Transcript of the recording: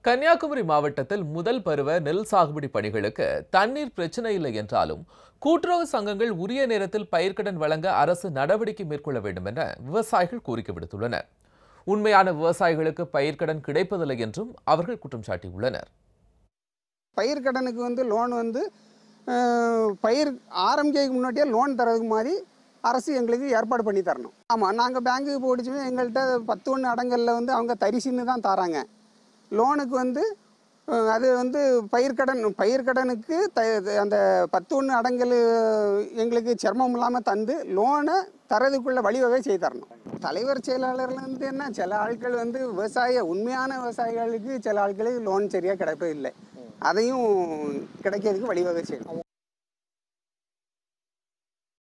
கன்னியாகுமரி மாவட்டத்தில் முதல் பருவ நெல் சாகுபடி பணிகளுக்கு தண்ணீர் பிரச்சனை இல்லை என்றாலும் கூட்டுறவு சங்கங்கள் உரிய நேரத்தில் பயிர்க்கடன் வழங்க அரசு நடவடிக்கை மேற்கொள்ள வேண்டும் என விவசாயிகள் கோரிக்கை விடுத்துள்ளனர் உண்மையான விவசாயிகளுக்கு பயிர்க்கடன் கிடைப்பதில்லை என்றும் அவர்கள் குற்றம் சாட்டியுள்ளனர் பயிர் கடனுக்கு வந்து லோன் வந்து அஹ், பயிர் ஆரம்பிக்கிறதுக்கு முன்னாடியே லோன் தரதுக்கு மாதிரி அரசு எங்களுக்கு ஏற்பாடு பண்ணி தரணும் ஆமாம் நாங்கள் பேங்க்குக்கு போட்டுச்சுமே எங்கள்கிட்ட பத்து ஒன்று அடங்கலில் வந்து அவங்க தரிசின்னு தான் தராங்க லோனுக்கு வந்து அஹ், அது வந்து பயிர்க்கடன் பயிர்க்கடனுக்கு த அந்த பத்து ஒன்று அடங்கல் எங்களுக்கு சிரமம் இல்லாமல் தந்து லோனை தரதுக்குள்ள வழிவகை செய்து தரணும் தலைவர் செயலாளர்ல வந்து என்ன சில ஆட்கள் வந்து விவசாய உண்மையான விவசாயிகளுக்கு சில ஆட்களுக்கு லோன் சரியாக கிடைப்பதில்லை அதையும் கிடைக்கிறதுக்கு வழிவகை செய்யணும்